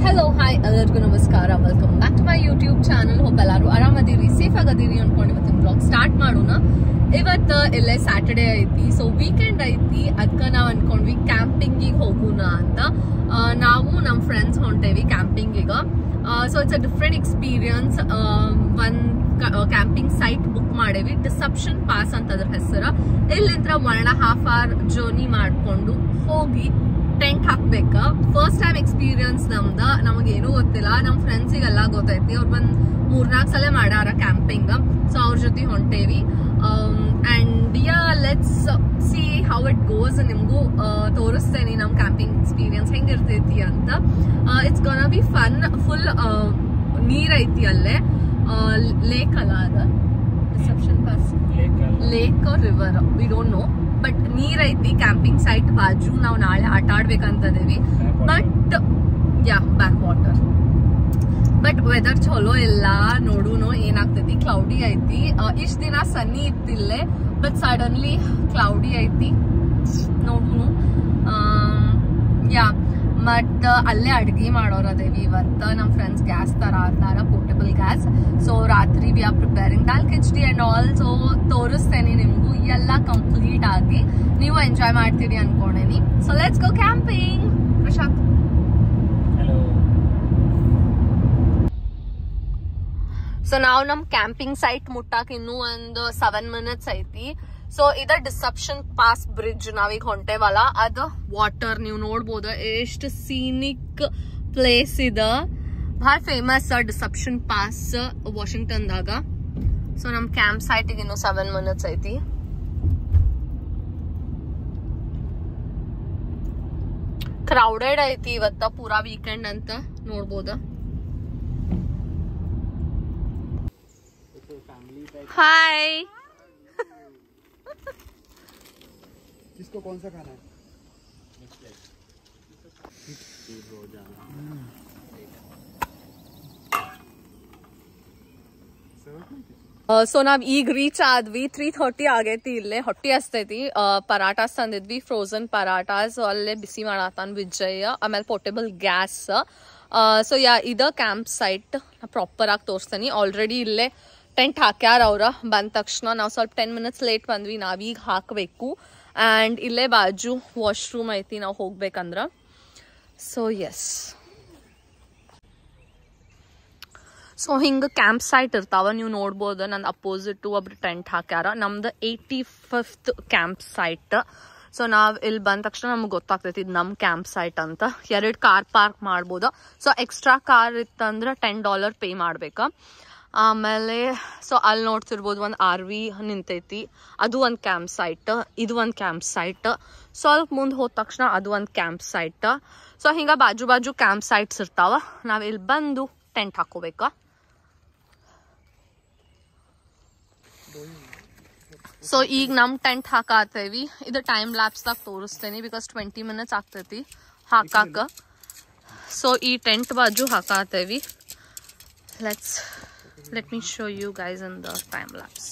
Hello hi ಎಲ್ಲರಿಗೂ ನಮಸ್ಕಾರ welcome back to my YouTube channel hope ಎಲ್ಲರೂ ಆರಾಮದಿರಿ ಸೇಫ್ ಆಗದಿರಿ ಅನ್ಕೊಂಡು ಇವತ್ತಿನ ಬ್ಲಾಗ್ ಸ್ಟಾರ್ಟ್ ಮಾಡೋಣ ಇವತ್ತು ಇಲ್ಲೇ ಸ್ಯಾಟರ್ಡೇ ಐತಿ ಸೊ ವೀಕೆಂಡ್ ಐತಿ ಅದಕ್ಕೆ ನಾವು ಅನ್ಕೊಂಡ್ವಿ ಕ್ಯಾಂಪಿಂಗಿಗೆ ಹೋಗೋಣ ಅಂತ ಆ, ನಾವು ನಮ್ಮ ಫ್ರೆಂಡ್ಸ್ ಹೊಂಟೇವಿ ಕ್ಯಾಂಪಿಂಗಿಗೆ so it's a different experience one camping site book ಮಾಡೇವಿ ಡಿಸಪ್ಷನ್ ಪಾಸ್ ಅಂತ ಅದ್ರ ಹೆಸರು ಇಲ್ಲಿಂದ one and half hour journey ಮಾಡ್ಕೊಂಡು ಹೋಗಿ ಟೆಂಟ್ ಹಾಕ್ಬೇಕ ಫಸ್ಟ್ ಟೈಮ್ ಎಕ್ಸ್ಪೀರಿಯನ್ಸ್ ನಮ್ದ ನಮಗೇನು ಗೊತ್ತಿಲ್ಲ ನಮ್ ಫ್ರೆಂಡ್ಸಿಗೆಲ್ಲ ಗೊತ್ತೈತಿ ಅವ್ರು ಬಂದ್ ಮೂರ್ನಾಲ್ಕು ಸಲ ಮಾಡ್ಯಾರ ಕ್ಯಾಂಪಿಂಗ್ ಸೊ ಅವ್ರ ಜೊತೆ ಹೊಂಟೇವಿ and ya let's see how it goes ನಿಮ್ಗೂ ಆ, ತೋರಿಸ್ತೇನೆ ನಮ್ ಕ್ಯಾಂಪಿಂಗ್ ಎಕ್ಸ್ಪೀರಿಯನ್ಸ್ ಹೆಂಗಿರ್ತೈತಿ ಅಂತ it's gonna be fun full ನೀರ್ ಐತಿ ಅಲ್ಲೇ ಲೇಕ್ ಅಲ್ಲ ಅದ Deception Pass lake river we don't know but ನೀರ್ ಐತಿ ಕ್ಯಾಂಪಿಂಗ್ ಸೈಟ್ ಬಾಜು ನಾವು ನಾಳೆ ಆಟ ಆಡ್ಬೇಕಂತದೇವಿ but ya back water but weather ಚಲೋ ಇಲ್ಲ ನೋಡುನು ಏನಾಗ್ತೈತಿ ಕ್ಲೌಡಿ ಐತಿ ಇಷ್ಟ ದಿನ ಸನ್ನಿ ಇತ್ತಿಲ್ಲೇ ಬಟ್ ಸಡನ್ಲಿ ಕ್ಲೌಡಿ ಐತಿ ನೋಡುನು ಯಾ ಮತ್ ಅಲ್ಲೇ ಅಡ್ಗೆ ಮಾಡೋರ್ ಅದೇವಿ ಇವತ್ತ ನಮ್ ಫ್ರೆಂಡ್ಸ್ ಗ್ಯಾಸ್ ತರ ಆತಾರ ಪೋರ್ಟಬಲ್ ಗ್ಯಾಸ್ ಸೊ ರಾತ್ರಿ we are preparing dal khichdi and all so ತೋರಿಸ್ತೇನೆ ನಿಮ್ಗೂ ಎಲ್ಲ ಕಂಪ್ಲೀಟ್ ಆಗಿ ನೀವು ಎಂಜಾಯ್ ಮಾಡ್ತೀರಿ ಅನ್ಕೊಂಡೇನಿ so let's go camping Prashant so ನಾವು ನಮ್ ಕ್ಯಾಂಪಿಂಗ್ ಸೈಟ್ ಮುಟ್ಟಾಕ ಇನ್ನೂ ಒಂದು ಸೆವೆನ್ ಮಿನಿಟ್ಸ್ ಐತಿ ಸೊ ಇದ ಡಿಸಪ್ಷನ್ ಪಾಸ್ ಬ್ರಿಡ್ಜ್ ನಾವೀಗ ಹೊಂಟೇವಲ್ಲ ಅದ ವಾಟರ್ ನೀವು ನೋಡ್ಬೋದು ಎಷ್ಟು ಸೀನಿಕ್ ಪ್ಲೇಸ್ ಇದ ಭಾಳ ಫೇಮಸ್ ಡಿಸಪ್ಷನ್ ಪಾಸ್ ವಾಷಿಂಗ್ಟನ್ದಾಗ ಸೊ ನಮ್ ಕ್ಯಾಂಪ್ ಸೈಟಿಗೆ ಇನ್ನು ಸೆವೆನ್ ಮಿನಿಟ್ಸ್ ಐತಿ ಕ್ರೌಡೆಡ್ ಐತಿ ಇವತ್ತ ಪೂರಾ ವೀಕೆಂಡ್ ಅಂತ ನೋಡ್ಬೋದ ಹಾಯ್ किसको कौन सा खाना है ಸೊ ನಾವ್ ಈಗ ರೀಚ್ ಆದ್ವಿ ತ್ರೀ ಥರ್ಟಿ ಆಗೈತಿ ಇಲ್ಲೇ ಹೊಟ್ಟಿ ಹಸ್ತೈತಿ ಪರಾಟಾಸ್ ತಂದಿದ್ವಿ ಫ್ರೋಸನ್ ಪರಾಟಾಸ್ ಅಲ್ಲೇ ಬಿಸಿ ಮಾಡತ್ತಾನ ವಿಜಯ್ ಆಮೇಲೆ ಪೋರ್ಟೇಬಲ್ ಗ್ಯಾಸ್ ಸೊ ಯಾ ಇದ ಕ್ಯಾಂಪ್ ಸೈಟ್ ಪ್ರಾಪರ್ ಆಗಿ ತೋರಿಸ್ತೇನೆ ಆಲ್ರೆಡಿ ಇಲ್ಲೇ ಟೆಂಟ್ ಹಾಕ್ಯಾರ ಅವ್ರ ಬಂದ ತಕ್ಷಣ ನಾವು ಸ್ವಲ್ಪ ಟೆನ್ ಮಿನಿಟ್ಸ್ ಲೇಟ್ ಬಂದ್ವಿ ನಾವೀಗ ಹಾಕಬೇಕು ಆ್ಯಂಡ್ ಇಲ್ಲೇ ಬಾಜು ವಾಶ್ರೂಮ್ ಐತಿ ನಾವು ಹೋಗ್ಬೇಕಂದ್ರ ಸೊ ಎಸ್ ಸೊ ಹಿಂಗೆ ಕ್ಯಾಂಪ್ ಸೈಟ್ ಇರ್ತಾವ ನೀವು ನೋಡ್ಬೋದು ನನ್ನ ಅಪೋಸಿಟ್ ಒಬ್ರು ಟೆಂಟ್ ಹಾಕ್ಯಾರ ನಮ್ದು eighty fifth camp site so ನಾವು ಇಲ್ಲಿ ಬಂದ ತಕ್ಷಣ ನಮ್ಗೆ ಗೊತ್ತಾಗ್ತೈತಿ ಇದು ನಮ್ಮ ಕ್ಯಾಂಪ್ ಸೈಟ್ ಅಂತ ಎರಡು ಕಾರ್ ಪಾರ್ಕ್ ಮಾಡ್ಬೋದು ಸೊ ಎಕ್ಸ್ಟ್ರಾ ಕಾರ್ ಇತ್ತಂದ್ರೆ ಟೆನ್ ಡಾಲರ್ ಪೇ ಮಾಡ್ಬೇಕು ಆಮೇಲೆ ಸೊ ಅಲ್ಲಿ ನೋಡ್ತಿರ್ಬೋದು ಒಂದು ಆರ್ ವಿ ನಿಂತೈತಿ ಅದು ಒಂದು ಕ್ಯಾಂಪ್ ಸೈಟ್ ಇದು ಒಂದು ಕ್ಯಾಂಪ್ ಸೈಟ್ ಸ್ವಲ್ಪ ಮುಂದೆ ಹೋದ ತಕ್ಷಣ ಅದು ಒಂದು ಕ್ಯಾಂಪ್ ಸೈಟ್ ಸೊ ಹಿಂಗೆ ಬಾಜು ಬಾಜು ಕ್ಯಾಂಪ್ ಸೈಟ್ಸ್ ಇರ್ತಾವ ನಾವು ಇಲ್ಲಿ ಬಂದು ಟೆಂಟ್ ಹಾಕೋಬೇಕಾ ಸೊ ಈಗ ನಮ್ ಟೆಂಟ್ ಹಾಕಾತೇವಿ ಇದು ಟೈಮ್ ಲ್ಯಾಬ್ಸ್ದಾಗ ತೋರಿಸ್ತೇನೆ ಬಿಕಾಸ್ ಟ್ವೆಂಟಿ ಮಿನಿಟ್ಸ್ ಆಗ್ತೈತಿ ಹಾಕಾಕ ಸೊ ಈ ಟೆಂಟ್ ಬಾಜು ಹಾಕಾತೇವಿ let's let me show you guys in the time lapse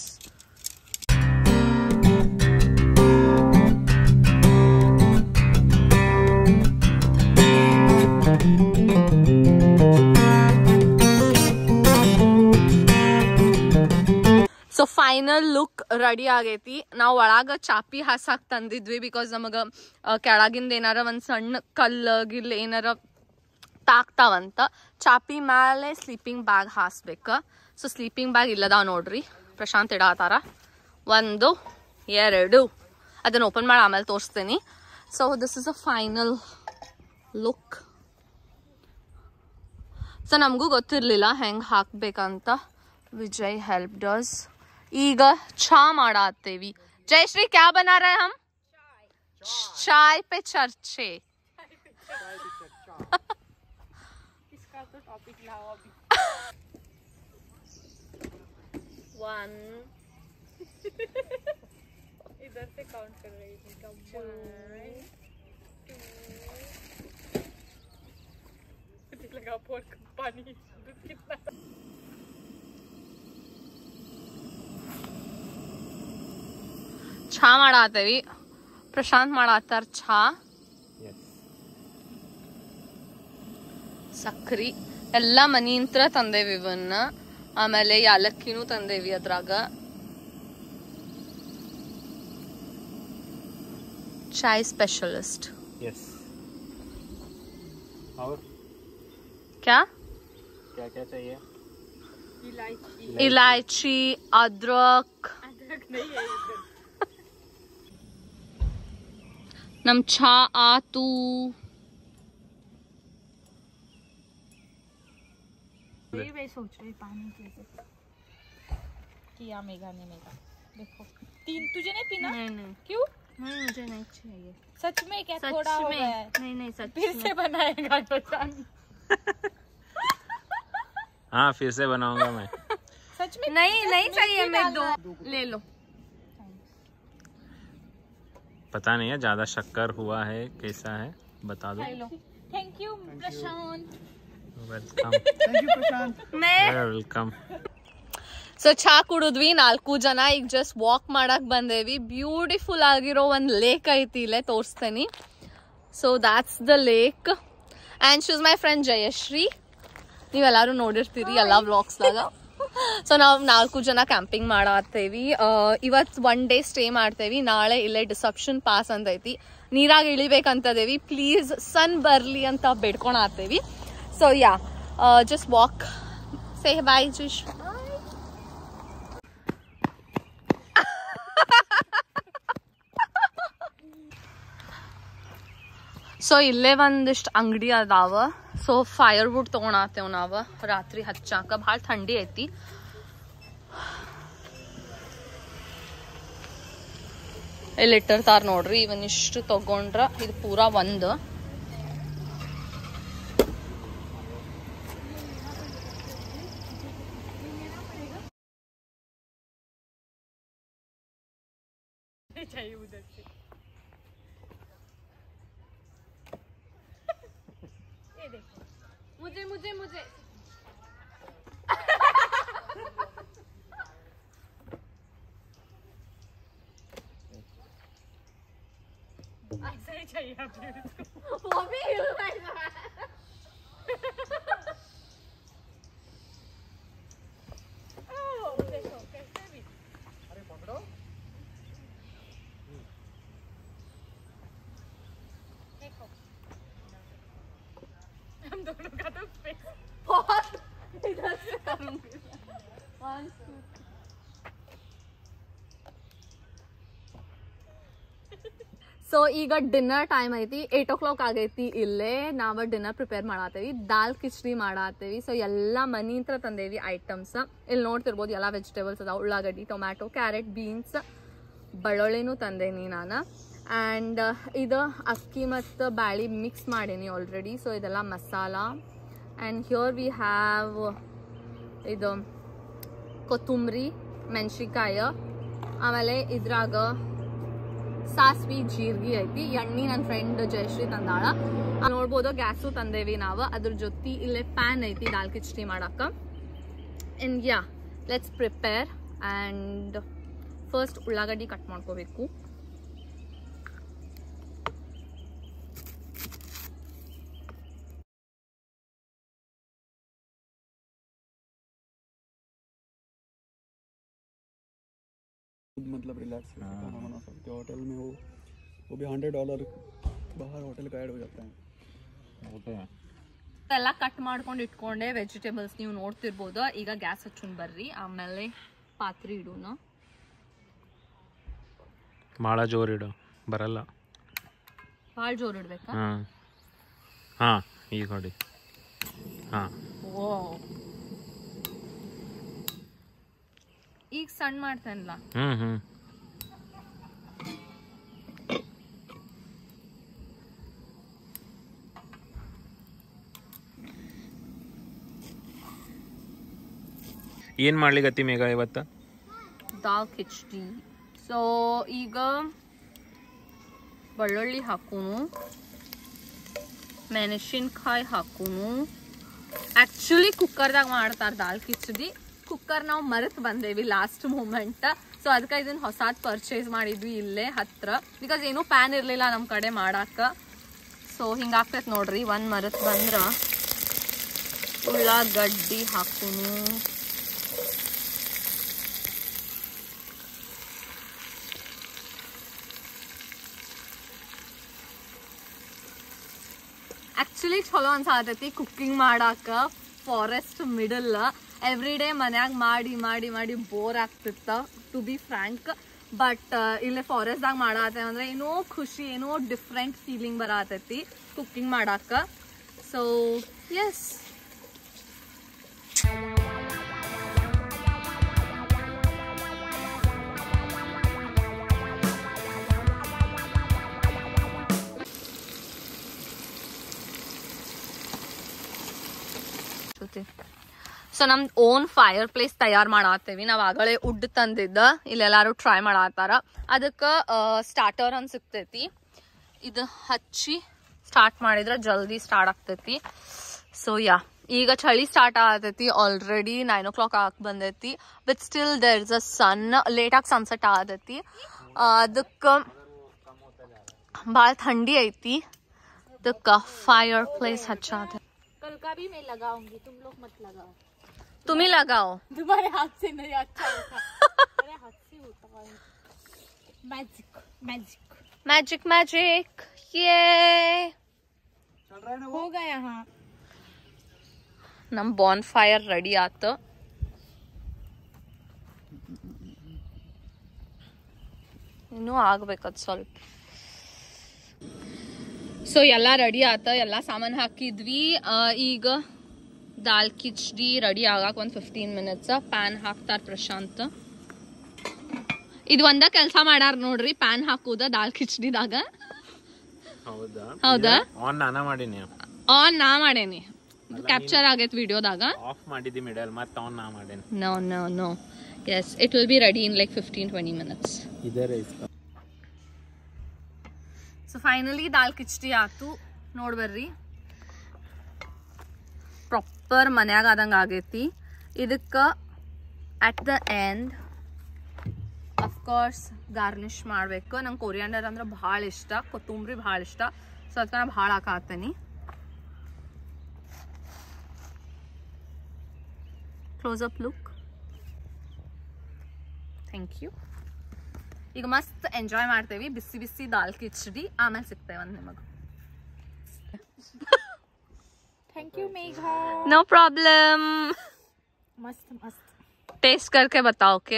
so final look ready ಆಗೈತಿ ನಾವು ಒಳಗ ಚಾಪಿ ಹಾಸಾಕ್ ತಂದಿದ್ವಿ ಬಿಕಾಸ್ ನಮಗ ಆ, ಕೆಳಗಿಂದ ಏನಾರ ಒಂದ್ ಸಣ್ಣ ಕಲ್ಲು ಗಿಲ್ ಏನಾರ ತಾಕ್ತಾವಂತ ಚಾಪಿ ಮೇಲೆ ಸ್ಲೀಪಿಂಗ್ ಬ್ಯಾಗ್ ಹಾಸ್ಬೇಕ ಸೊ ಸ್ಲೀಪಿಂಗ್ ಬ್ಯಾಗ್ ಇಲ್ಲದಾವ ನೋಡ್ರಿ ಪ್ರಶಾಂತ್ ಇಡಾತಾರ ಒಂದು ಎರಡು ಅದನ್ನ ಓಪನ್ ಮಾಡಿ ಆಮೇಲೆ ತೋರಿಸ್ತೇನೆ so this is a final look so ನಮಗೂ ಗೊತ್ತಿರಲಿಲ್ಲ ಹೆಂಗೆ ಹಾಕ್ಬೇಕಂತ ವಿಜಯ್ ಹೆಲ್ಪ್ ಡಸ್ ಈಗ ಚಾ ಮಾಡಾತ್ತೇವಿ ಜಯಶ್ರೀ ಕ್ಯಾ ಬನಾ ರहे हम चाय पे चर्चे वन इधर से काउंट कर रही थी कम मुझे लगा बहुत पानी दूध कितना ಚಾ ಮಾಡಾತೇವಿ ಪ್ರಶಾಂತ್ ಮಾಡಾತಾರ ಚಾ ಸಕ್ರಿ ಎಲ್ಲ ಮನಿಂತ್ರ ತಂದೇವಿ ಇವನ್ನ ಆಮೇಲೆ ಯಾಲಕ್ಕಿನೂ ತಂದೇವಿ ಅದ್ರಾಗ ಚಾಯ್ ಸ್ಪೆಷಲಿಸ್ಟ್ यस और ಕ್ಯಾ क्या क्या चाहिए इलायची इलायची अदरक अदरक नहीं है इधर ನಮ್ ಚಾ ಆತು वही मैं सोच रही पानी कैसे किया मेगा ने मेगा देखो तीन तुझे नहीं पीना क्यों मुझे नहीं चाहिए सच में क्या सच थोड़ा हो में गया है नहीं नहीं सच फिर से बनाएगा तो जान हाँ फिर से बनाऊंगा मैं सच में नहीं नहीं चाहिए मैं डालना दो ले लो पता नहीं है ज्यादा शक्कर हुआ है कैसा है बता दो hello thank you Prashant welcome thank you Prashant मैं वेलकम ಸೊ ಚಹಾ ಕುಡಿದ್ವಿ ನಾಲ್ಕು ಜನ ಈಗ ಜಸ್ಟ್ ವಾಕ್ ಮಾಡಕ್ ಬಂದೇವಿ ಬ್ಯೂಟಿಫುಲ್ ಆಗಿರೋ ಒಂದು ಲೇಕ್ ಐತಿ ಇಲ್ಲೇ ತೋರಿಸ್ತೇನೆ so that's the lake and shows my friend Jayashree ನೀವೆಲ್ಲರೂ ನೋಡಿರ್ತೀರಿ ಎಲ್ಲ ವ್ಲಾಗ್ಸ್ದಾಗ ಸೊ ನಾವು ನಾಲ್ಕು ಜನ ಕ್ಯಾಂಪಿಂಗ್ ಮಾಡತ್ತೇವಿ ಇವತ್ತು ಒನ್ ಡೇ ಸ್ಟೇ ಮಾಡ್ತೇವಿ ನಾಳೆ ಇಲ್ಲೇ ಡಿಸಪ್ಷನ್ ಪಾಸ್ ಅಂತ ಐತಿ ನೀರಾಗ ಇಳಿಬೇಕಂತದೇವಿ ಪ್ಲೀಸ್ ಸನ್ ಬರ್ಲಿ ಅಂತ ಬೇಡ್ಕೊಳತ್ತೇವಿ so ya just walk say bye ಜುಶ್ ಸೊ ಇಲ್ಲೇ ಒಂದಿಷ್ಟು ಅಂಗಡಿ ಅದಾವ ಸೊ ಫೈರ್ ವುಡ್ ತೊಗೊಳತ್ತೇವ್ ನಾವು ರಾತ್ರಿ ಹಚ್ಚಾಕ ಭಾಳ ಥಂಡಿ ಐತಿ ಇಲ್ಲಿ ಇಟ್ಟಿರ್ತಾರ ನೋಡ್ರಿ ಇವನಿಷ್ಟು ತಗೊಂಡ್ರ ಇದು ಪೂರಾ ಒಂದು नहीं चाहिए उधर से ये देखो मुझे मुझे मुझे ऐसा ही चाहिए अभी उसको वो भी हिल रहा है ओह, देखो कैसे भी अरे पकड़ो देखो हम दोनों का तो face बहुत इधर से करूंगी One, two, ಸೊ ಈಗ ಡಿನ್ನರ್ ಟೈಮ್ ಐತಿ ಏಟ್ ಓ ಕ್ಲಾಕ್ ಆಗೈತಿ ಇಲ್ಲೇ ನಾವು ಡಿನ್ನರ್ ಪ್ರಿಪೇರ್ ಮಾಡತ್ತೇವಿ ದಾಲ್ ಕಿಚಡಿ ಮಾಡತ್ತೇವಿ ಸೊ ಎಲ್ಲ ಮನಿ ಹತ್ರ ತಂದೇವಿ ಐಟಮ್ಸ್ ಇಲ್ಲಿ ನೋಡ್ತಿರ್ಬೋದು ಎಲ್ಲ ವೆಜಿಟೇಬಲ್ಸ್ ಅದಾವ ಉಳ್ಳಾಗಡ್ಡಿ ಟೊಮ್ಯಾಟೊ ಕ್ಯಾರೆಟ್ ಬೀನ್ಸ್ ಬೆಳ್ಳುಳ್ಳಿನೂ ತಂದೇನಿ ನಾನು ಆ್ಯಂಡ್ ಇದು ಅಕ್ಕಿ ಮತ್ತು ಬ್ಯಾಳಿ ಮಿಕ್ಸ್ ಮಾಡೀನಿ ಆಲ್ರೆಡಿ ಸೊ ಇದೆಲ್ಲ masala and here we have ಇದು ಕೊತ್ತಂಬರಿ ಮೆಣಸಿಕಾಯ ಆಮೇಲೆ ಇದ್ರಾಗ ಸಾಸ್ವಿ ಜೀರ್ಗಿ ಐತಿ ಎಣ್ಣೆ ನನ್ನ ಫ್ರೆಂಡ್ ಜಯಶ್ರೀ ತಂದಾಳ ಆ ನೋಡ್ಬೋದು ಗ್ಯಾಸು ತಂದೇವಿ ನಾವು ಅದ್ರ ಜೊತೆ ಇಲ್ಲೇ ಪ್ಯಾನ್ ಐತಿ ದಾಲ್ ಕಿಚಡಿ ಮಾಡಕ್ಕ in ya let's prepare and first ಉಳ್ಳಾಗಡ್ಡಿ ಕಟ್ ಮಾಡ್ಕೋಬೇಕು खुद मतलब रिलैक्स करके खाना बना सकते हो होटल में वो वो भी हंड्रेड डॉलर बाहर होटल का ऐड हो जाता है होते हैं ಎಲ್ಲ ಕಟ್ ಮಾಡ್ಕೊಂಡು ಇಟ್ಕೊಂಡೆ ವೆಜಿಟೇಬಲ್ಸ್ ನೀವು ನೋಡ್ತಿರ್ಬೋದು ಈಗ ಗ್ಯಾಸ್ ಹಚ್ಕೊಂಡ್ ಬರ್ರಿ ಆಮೇಲೆ ಪಾತ್ರೆ ಇಡೋಣ ಭಾಳ ಜೋರು ಇಡು ಬರಲ್ಲ ಭಾಳ ಜೋರ್ ಇಡ್ಬೇಕಾ ಹಾಂ ಹಾಂ ಈಗ ಹೊಡಿ ಹಾಂ ಓ ಈಗ ಸಣ್ಣ ಮಾಡ್ತೇನಲ್ಲ ಹ್ಞೂ ಹ್ಞೂ ಏನು ಮಾಡ್ಲಿಕತ್ತಿ ಮೇಘ ಇವತ್ತು ದಾಲ್ ಕಿಚಡಿ ಸೊ ಈಗ ಬೆಳ್ಳುಳ್ಳಿ ಹಾಕೋನು ಮೆಣಸಿನ್ಕಾಯಿ ಹಾಕೋನು ಆ್ಯಕ್ಚುಲಿ ಕುಕ್ಕರ್ದಾಗ ಮಾಡ್ತಾರೆ ದಾಲ್ ಕಿಚಡಿ ಕುಕ್ಕರ್ ನಾವು ಮರೆತು ಬಂದೇವಿ ಲಾಸ್ಟ್ ಮೂಮೆಂಟ್ ಸೊ ಅದಕ್ಕೆ ಇದನ್ನ ಹೊಸಾದ್ ಪರ್ಚೇಸ್ ಮಾಡಿದ್ವಿ ಇಲ್ಲೇ ಹತ್ರ ಬಿಕಾಸ್ ಏನೂ ಪ್ಯಾನ್ ಇರಲಿಲ್ಲ ನಮ್ಮ ಕಡೆ ಮಾಡಾಕ ಸೊ ಹಿಂಗಾಗ್ತೈತೆ ನೋಡ್ರಿ ಒಂದು ಮರೆತು ಬಂದ್ರೆ ಉಳ್ಳಾಗಡ್ಡಿ ಹಾಕುನು ಆಕ್ಚುಲಿ ಚಲೋ ಅನ್ಸಾತೈತಿ ಕುಕ್ಕಿಂಗ್ ಮಾಡಾಕ ಫಾರೆಸ್ಟ್ ಮಿಡಲ್ ಎವ್ರಿ ಡೇ ಮನ್ಯಾಗ ಮಾಡಿ ಮಾಡಿ ಮಾಡಿ ಬೋರ್ ಆಗ್ತಿತ್ತ ಟು ಬಿ ಫ್ರ್ಯಾಂಕ್ ಬಟ್ ಇಲ್ಲೇ ಫಾರೆಸ್ಟ್ದಾಗ ಮಾಡಾತೇವೆ ಅಂದ್ರೆ ಏನೋ ಖುಷಿ ಏನೋ ಡಿಫ್ರೆಂಟ್ ಫೀಲಿಂಗ್ ಬರತೈತಿ ಕುಕ್ಕಿಂಗ್ ಮಾಡಾಕ ಸೊ ಎಸ್ ಸೊ ನಮ್ ಓನ್ ಫೈರ್ ಪ್ಲೇಸ್ ತಯಾರು ಮಾಡತ್ತೇವಿ ನಾವ್ ಆಗಲೇ ಉಡ್ ತಂದಿದ್ದ ಇಲ್ಲೆಲ್ಲಾರು ಟ್ರೈ ಮಾಡತ್ತಾರ ಅದಕ್ಕ ಸ್ಟಾರ್ಟರ್ ಅಂತ ಸಿಗ್ತೈತಿ ಇದು ಹಚ್ಚಿ ಸ್ಟಾರ್ಟ್ ಮಾಡಿದ್ರೆ ಜಲ್ದಿ ಸ್ಟಾರ್ಟ್ ಆಗ್ತೈತಿ ಸೊ ಯಾ ಈಗ ಚಳಿ ಸ್ಟಾರ್ಟ್ ಆಗತೈತಿ ಆಲ್ರೆಡಿ ನೈನ್ ಓ ಕ್ಲಾಕ್ ಆಗಿ ಬಂದೈತಿ but still there is a sun ಲೇಟಾಗಿ ಸನ್ಸೆಟ್ ಆಗತೈತಿ ಅದಕ್ಕೆ ಭಾಳ ಥಂಡಿ ಐತಿ ಅದಕ್ಕೆ ಫೈರ್ ಪ್ಲೇಸ್ ಹಚ್ಚಾತ कल का भी मैं लगाऊंगी तुम लोग मत लगाओ तुम्ही लगाओ तुम्हारे हाथ से नहीं अच्छा होता मेरे हाथ से होता है मैजिक मैजिक ಮ್ಯಾಜಿಕ್ ಮ್ಯಾಜಿಕ್ ಯೇ चल रहा है ना हो गया हाँ ನಮ್ ಬಾನ್ ಫೈರ್ ರೆಡಿ ಆತ ಇನ್ನೂ ಆಗ್ಬೇಕದ್ ಸ್ವಲ್ಪ ಸೊ ಎಲ್ಲ ರೆಡಿ ಆತ ಎಲ್ಲ ಸಾಮಾನು ಹಾಕಿದ್ವಿ ಆ, ಈಗ ದಾಲ್ ಕಿಚ್ಡಿ ರೆಡಿ ಆಗಾಕ ಒಂದು ಫಿಫ್ಟೀನ್ ಮಿನಿಟ್ಸ್ ಪ್ಯಾನ್ ಹಾಕ್ತಾರ ಪ್ರಶಾಂತ್ ಇದು ಒಂದ ಕೆಲಸ ಮಾಡಾರ ನೋಡ್ರಿ ಪ್ಯಾನ್ ಹಾಕುದ ದಾಲ್ ಕಿಚ್ಡಿದಾಗ ಹೌದಾ ಹೌದಾ ಆನ್ ನಾನ ಮಾಡೀನಿ ಆನ್ ನಾ ಮಾಡೇನಿ ಕ್ಯಾಪ್ಚರ್ ಆಗೈತ್ ವಿಡಿಯೋದಾಗ ಆಫ್ ಮಾಡಿದ್ದಿ ಮಿಡಲ್ ಮತ್ತೆ ಆನ್ ನಾ ಮಾಡೇನಿ No, no, no. Yes, it will be ready in like 15 20 minutes. ಇದೇ ಇಸ್ಕ ಸೊ ಫೈನಲಿ ದಾಲ್ ಕಿಚ್ಡಿ ಆತು ನೋಡ್ಬರ್ರಿ ಪ್ರಾಪರ್ ಮನ್ಯಾಗ ಆದಂಗೆ ಆಗೈತಿ ಇದಕ್ಕೆ at the end of course garnish ಮಾಡಬೇಕು ನಂಗೆ ಕೊರಿಯಾಂಡರ್ ಅಂದ್ರೆ ಭಾಳ ಇಷ್ಟ ಕೊತ್ತಂಬರಿ ಭಾಳ ಇಷ್ಟ ಸೊ ಅದಕ್ಕೆ ನಾನು ಭಾಳ ಹಾಕಾತೀನಿ close up look thank you ಈಗ ಮಸ್ತ್ ಎಂಜಾಯ್ ಮಾಡ್ತೇವಿ ಬಿಸಿ ಬಿಸಿ ದಾಲ್ ಕಿಚಡಿ ಆಮೇಲೆ ಸಿಗ್ತೇವೆ ಒಂದು ನಿಮಗೆ thank you Megha no problem मस्त मस्त टेस्ट करके बताओ के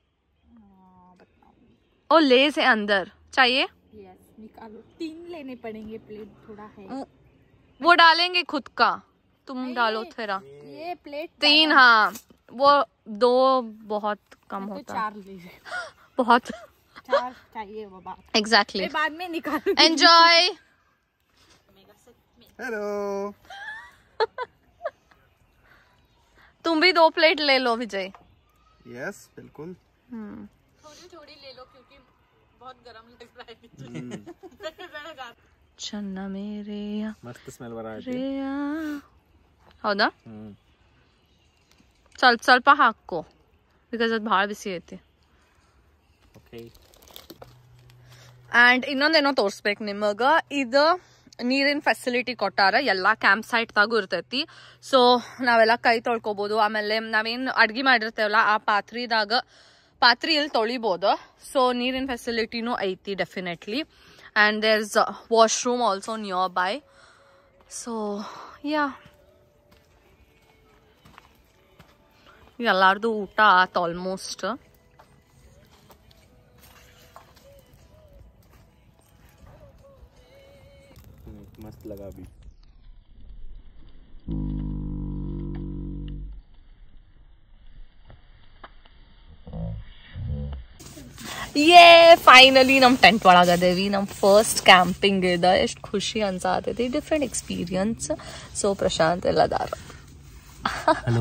ओ लेस है अंदर चाहिए यस निकालो तीन लेने पड़ेंगे प्लेट थोड़ा है वो डालेंगे खुद का तुम डालो थोड़ा ये प्लेट तीन हाँ वो दो बहुत कम तो होता है चार ले बहुत चार चाहिए बाबा एग्जैक्टली मैं बाद में निकालू एंजॉय हेलो तुम भी दो प्लेट ले लो विजय यस बिल्कुल थोड़ी थोड़ी ले लो क्योंकि बहुत गर्म लग रहा है ಚೆನ್ನ ಮೇರೆ ಮಸ್ತ್ ಸ್ಮೆಲ್ ಬರ ಹೌದಾ ಹ್ಮ್ ಸ್ವಲ್ಪ ಸ್ವಲ್ಪ ಹಾಕೋ ಬಿಕಾಸ್ ಅದು ಭಾಳ ಬಿಸಿ ಐತಿ ಓಕೆ ಆ್ಯಂಡ್ ಇನ್ನೊಂದೇನೋ ತೋರಿಸ್ಬೇಕು ನಿಮಗೆ ಇದು ನೀರಿನ ಫೆಸಿಲಿಟಿ ಕೊಟ್ಟಾರ ಎಲ್ಲ ಕ್ಯಾಂಪ್ ಸೈಟ್ದಾಗೂ ಇರ್ತೈತಿ ಸೊ ನಾವೆಲ್ಲ ಕೈ ತೊಳ್ಕೊಬೋದು ಆಮೇಲೆ ನಾವೇನು ಅಡ್ಗೆ ಮಾಡಿರ್ತೇವಲ್ಲ ಆ ಪಾತ್ರಿದಾಗ ಪಾತ್ರೆ ಇಲ್ಲಿ ತೊಳಿಬೋದು ಸೊ ನೀರಿನ ಫೆಸಿಲಿಟಿನೂ ಐತಿ definitely and there is washroom also nearby so ya ಎಲ್ಲಾರ್ದು ಊಟ ಆತು ಆಲ್ಮೋಸ್ಟ್ ಮಸ್ತ್ ಲಗಾ ಅಭಿ ಯೇ ಫೈನಲಿ ನಮ್ಮ ಟೆಂಟ್ ಒಳಗದೇವಿ ನಮ್ಮ ಫಸ್ಟ್ ಕ್ಯಾಂಪಿಂಗ್ ಇದೆ ಎಷ್ಟು ಖುಷಿ ಅನ್ಸಾತೈತಿ ಡಿಫ್ರೆಂಟ್ ಎಕ್ಸ್ಪೀರಿಯನ್ಸ್ ಸೊ ಪ್ರಶಾಂತ್ ಎಲ್ಲದಾರ ಹಲೋ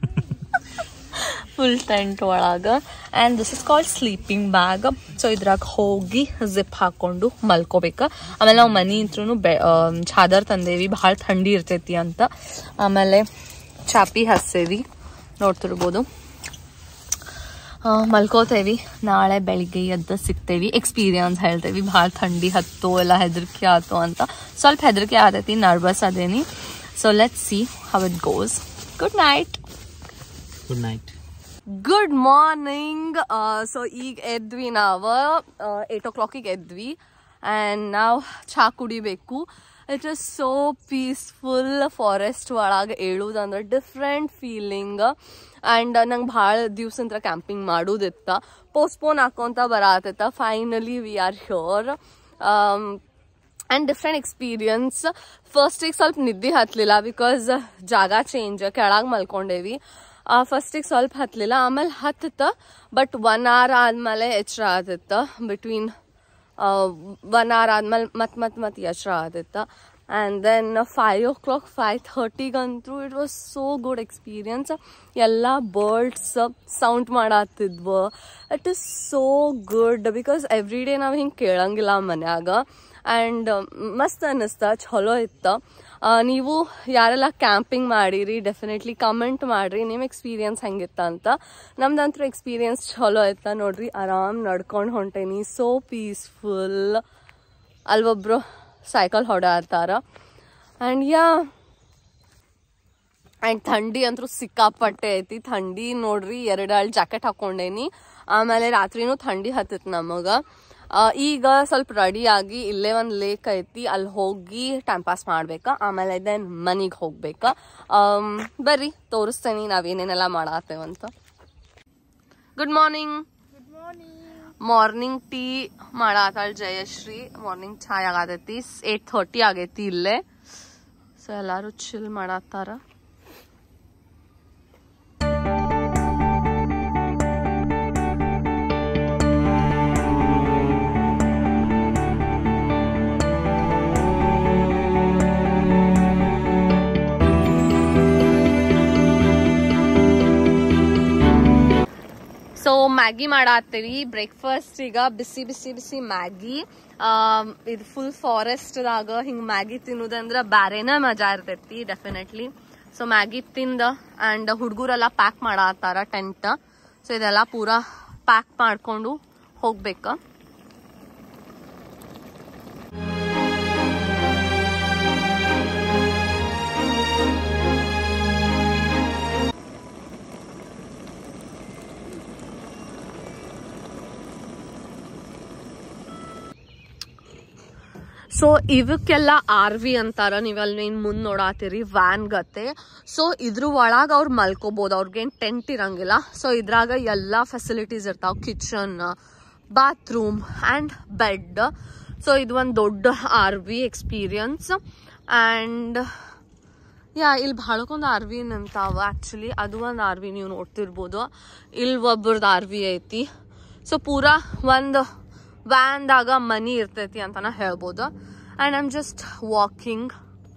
ಫುಲ್ ಟೆಂಟ್ ಒಳಗೆ and this is called sleeping bag so ಇದ್ರಾಗ ಹೋಗಿ ಜಿಪ್ ಹಾಕೊಂಡು ಮಲ್ಕೋಬೇಕು ಆಮೇಲೆ ನಾವು ಮನೆ ಇಂತ್ರೂ ಬೆ ಚಾದರ್ ತಂದೇವಿ ಭಾಳ ಥಂಡಿ ಇರ್ತೈತಿ ಅಂತ ಆಮೇಲೆ ಚಾಪಿ ಹಚ್ಚೇವಿ ನೋಡ್ತಿರ್ಬೋದು ಆ, ಮಲ್ಕೋತೇವಿ ನಾಳೆ ಬೆಳಿಗ್ಗೆ ಎದ್ದು ಸಿಗ್ತೇವಿ ಎಕ್ಸ್ಪೀರಿಯನ್ಸ್ ಹೇಳ್ತೇವಿ ಭಾಳ ಥಂಡಿ ಹತ್ತೋ ಎಲ್ಲ ಹೆದರಿಕೆ ಆತೋ ಅಂತ ಸ್ವಲ್ಪ ಹೆದರಿಕೆ ಆತೈತಿ ನರ್ವಸ್ ಅದೇನಿ so let see how it goes good night good night good morning so ಈಗ ಎದ್ವಿ ನಾವು ಏಟ್ ಓ ಕ್ಲಾಕಿಗೆ ಎದ್ವಿ ಆ್ಯಂಡ್ ನಾವು ಚಹಾ ಕುಡಿಬೇಕು it is so peaceful forest ಒಳಗೆ ಏಳುದಂದ್ರೆ ಡಿಫ್ರೆಂಟ್ ಫೀಲಿಂಗ್ ಆ್ಯಂಡ್ ನಂಗೆ ಭಾಳ ದಿವ್ಸಂತ್ರ ಕ್ಯಾಂಪಿಂಗ್ ಮಾಡೋದಿತ್ತ ಪೋಸ್ಟ್ಪೋನ್ ಹಾಕೋಂತ ಬರತ್ತಿತ್ತ finally we are here and different experience ಫಸ್ಟಿಗೆ ಸ್ವಲ್ಪ ನಿದ್ದೆ ಹತ್ತಲಿಲ್ಲ ಬಿಕಾಸ್ ಜಾಗ ಚೇಂಜ್ ಕೆಳಗೆ ಮಲ್ಕೊಂಡೇವಿ ಫಸ್ಟಿಗೆ ಸ್ವಲ್ಪ ಹತ್ತಲಿಲ್ಲ ಆಮೇಲೆ ಹತ್ತಿತ್ತ ಬಟ್ ಒನ್ ಅವರ್ ಆದಮೇಲೆ ಎಚ್ಚರ ಆದಿತ್ತ ಬಿಟ್ವೀನ್ ಒನ್ ಅವರ್ ಆದ್ಮೇಲೆ ಮತ್ತೆ ಮತ್ತೆ ಮತ್ತೆ ಎಚ್ಚರ ಆದಿತ್ತ and then five o'clock five ಥರ್ಟಿಗಂತೂ it was so good experience ಎಲ್ಲ ಬರ್ಡ್ಸ್ ಸೌಂಡ್ ಮಾಡತ್ತಿದ್ವು it is so good because every day ನಾವು ಹಿಂಗೆ ಕೇಳಂಗಿಲ್ಲ ಮನ್ಯಾಗ ಆ್ಯಂಡ್ ಮಸ್ತ್ ಅನ್ನಿಸ್ತ ಚಲೋ ಇತ್ತು ಆ, ನೀವು ಯಾರೆಲ್ಲ ಕ್ಯಾಂಪಿಂಗ್ ಮಾಡಿರಿ ಡೆಫಿನೆಟ್ಲಿ ಕಮೆಂಟ್ ಮಾಡಿರಿ ನಿಮ್ಮ ಎಕ್ಸ್ಪೀರಿಯನ್ಸ್ ಹೆಂಗಿತ್ತ ಅಂತ ನಮ್ದಂತೂ ಎಕ್ಸ್ಪೀರಿಯನ್ಸ್ ಚಲೋ ಇತ್ತ ನೋಡ್ರಿ ಆರಾಮ್ ನಡ್ಕೊಂಡು ಹೊಂಟೇನಿ ಸೋ ಪೀಸ್ಫುಲ್ ಅಲ್ವೊಬ್ರು ಸೈಕಲ್ ಹೊಡಾಡ್ತಾರ ಆ್ಯಂಡ್ ಯಾ ಆ್ಯಂಡ್ ಥಂಡಿ ಅಂತೂ ಸಿಕ್ಕಾಪಟ್ಟೆ ಐತಿ ಥಂಡಿ ನೋಡ್ರಿ ಎರಡು ಜಾಕೆಟ್ ಹಾಕೊಂಡೇನಿ ಆಮೇಲೆ ರಾತ್ರಿನೂ ಥಂಡಿ ಹತ್ತಿತ್ತು ನಮಗೆ ಈಗ ಸ್ವಲ್ಪ ರೆಡಿ ಆಗಿ ಇಲ್ಲೇ ಒಂದು ಲೇಕ್ ಐತಿ ಅಲ್ಲಿ ಹೋಗಿ ಟೈಮ್ ಪಾಸ್ ಮಾಡ್ಬೇಕಾ ಆಮೇಲೆ ದೆನ್ ಮನಿಗೆ ಹೋಗ್ಬೇಕಾ ಆಮ್, ಬರ್ರಿ ತೋರಿಸ್ತೇನೆ ನಾವೇನೇನೆಲ್ಲ ಮಾಡತ್ತೇವಂತ ಗುಡ್ ಮಾರ್ನಿಂಗ್ ಮಾರ್ನಿಂಗ್ ಟೀ ಮಾಡತ್ತಾಳ ಜಯಶ್ರೀ ಮಾರ್ನಿಂಗ್ ಚಾಯ್ ಆಗತೈತಿ ಏಟ್ ಥರ್ಟಿ ಆಗೈತಿ ಇಲ್ಲೇ ಸೊ ಎಲ್ಲಾರು ಚಿಲ್ ಮಾಡತ್ತಾರ ಸೊ ಮ್ಯಾಗಿ ಮಾಡತ್ತೀವಿ ಬ್ರೇಕ್ಫಾಸ್ಟ್ ಈಗ ಬಿಸಿ ಬಿಸಿ ಬಿಸಿ ಮ್ಯಾಗಿ ಇದು ಫುಲ್ ಫಾರೆಸ್ಟ್ದಾಗ ಹಿಂಗೆ ಮ್ಯಾಗಿ ತಿನ್ನೋದಂದ್ರೆ ಬ್ಯಾರೇನ ಮಜಾ ಇರ್ತೈತಿ ಡೆಫಿನೆಟ್ಲಿ ಸೊ ಮ್ಯಾಗಿ ತಿಂದ ಆ್ಯಂಡ್ ಹುಡುಗರೆಲ್ಲ ಪ್ಯಾಕ್ ಮಾಡತ್ತಾರ ಟೆಂಟ್ ಸೊ ಇದೆಲ್ಲ ಪೂರಾ ಪ್ಯಾಕ್ ಮಾಡ್ಕೊಂಡು ಹೋಗ್ಬೇಕು ಸೊ ಇವಕ್ಕೆಲ್ಲ ಆರ್ ವಿ ಅಂತಾರ ನೀವಲ್ಲಿ ಏನ್ ಮುಂದ್ ನೋಡಾತಿರಿ ವ್ಯಾನ್ ಗತೆ ಸೊ ಇದ್ರ ಒಳಗ ಅವ್ರು ಮಲ್ಕೋಬಹುದು ಅವ್ರಿಗೇನ್ ಟೆಂಟ್ ಇರಂಗಿಲ್ಲ ಸೊ ಇದ್ರಾಗ ಎಲ್ಲಾ ಫೆಸಿಲಿಟೀಸ್ ಇರ್ತಾವ kitchen bathroom and bed so ಇದು ಒಂದು ದೊಡ್ಡ R V experience and yeah ಇಲ್ಲಿ ಭಾಳಕ್ಕೊಂದು ಆರ್ ವಿ ನಿಂತಾವ ಆ್ಯಕ್ಚುಲಿ ಅದು ಒಂದು ಆರ್ ವಿ ನೀವು ನೋಡ್ತಿರ್ಬೋದು ಇಲ್ಲಿ ಒಬ್ಬರದ್ದು ಆರ್ ವಿ ಐತಿ ಸೊ ಪೂರಾ ಒಂದು ವ್ಯಾನ್ದಾಗ ಮನಿ ಇರ್ತೈತಿ ಅಂತನ ಹೇಳ್ಬೋದು and I'm just walking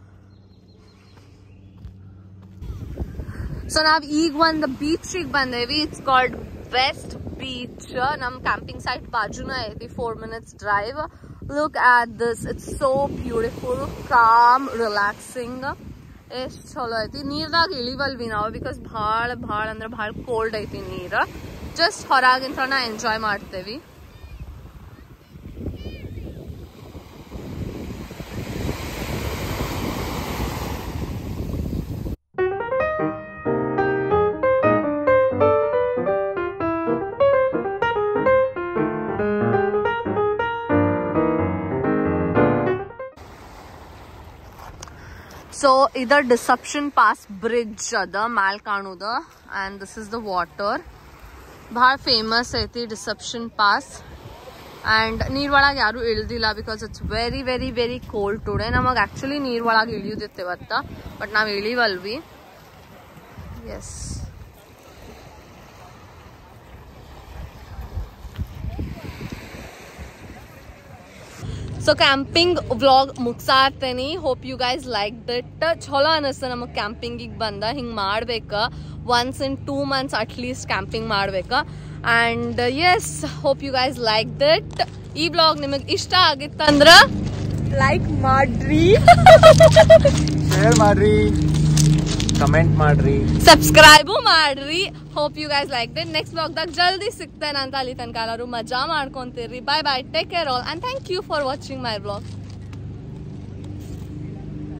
so ನಾವ್ ಈಗ ಒಂದು ಬೀಚಿಗೆ ಬಂದೇವಿ ಇಟ್ಸ್ ಕಾಲ್ಡ್ ವೆಸ್ಟ್ ಬೀಚ್ ನಮ್ ಕ್ಯಾಂಪಿಂಗ್ ಸೈಟ್ ಬಾಜುನ ಐತಿ four minutes drive look at this it's so beautiful com relaxing ಎಷ್ಟ್ ಚಲೋ ಐತಿ ನೀರ್ದಾಗ ಇಳಿವಲ್ವಿ ನಾವು ಬಿಕಾಸ್ ಭಾಳ ಭಾಳ ಅಂದ್ರೆ ಭಾಳ ಕೋಲ್ಡ್ ಐತಿ ನೀರು ಜಸ್ಟ್ ಹೊರಗಿಂತ ಎಂಜಾಯ್ ಮಾಡ್ತೇವಿ ಸೊ ಇದ ಡಿಸಪ್ಷನ್ ಪಾಸ್ ಬ್ರಿಡ್ಜ್ ಅದ ಮ್ಯಾಲ್ ಕಾಣುದ and this is the water ಭಾಳ ಫೇಮಸ್ ಐತಿ ಡಿಸಪ್ಷನ್ ಪಾಸ್ ಆ್ಯಂಡ್ ನೀರೊಳಗೆ ಯಾರು ಇಳ್ದಿಲ್ಲ because it's very very very cold today ನಮಗೆ ಆ್ಯಕ್ಚುಲಿ ನೀರೊಳಗೆ ಇಳಿಯೋದಿತ್ತು ಇವತ್ತ ಬಟ್ ನಾವು ಇಳಿವಲ್ವಿ ಎಸ್ ಸೊ ಕ್ಯಾಂಪಿಂಗ್ ವ್ಲಾಗ್ ಮುಗ್ಸಾ ಇರ್ತೇನಿ hope you guys like that ಚಲೋ ಅನಿಸ್ತ ನಮಗೆ ಕ್ಯಾಂಪಿಂಗಿಗೆ ಬಂದ ಹಿಂಗೆ ಮಾಡ್ಬೇಕ once in two months at least camping ಮಾಡ್ಬೇಕ and yes hope you guys like that ಈ ಬ್ಲಾಗ್ ನಿಮಗೆ ಇಷ್ಟ ಆಗಿತ್ತಂದ್ರ ಲೈಕ್ ಮಾಡ್ರಿ ಶೇರ್ ಮಾಡ್ರಿ ಕಮೆಂಟ್ ಮಾಡ್ರಿ ಸಬ್ಸ್ಕ್ರೈಬು ಮಾಡ್ರಿ hope you guys like that next ಬ್ಲಾಗ್ದಾಗ ಜಲ್ದಿ ಸಿಗ್ತೇನೆ ಅಂತ ಅಲ್ಲಿ ತನಕ ಎಲ್ಲರೂ ಮಜಾ ಮಾಡ್ಕೊಂತೀರಿ bye bye take care all and thank you for watching my blog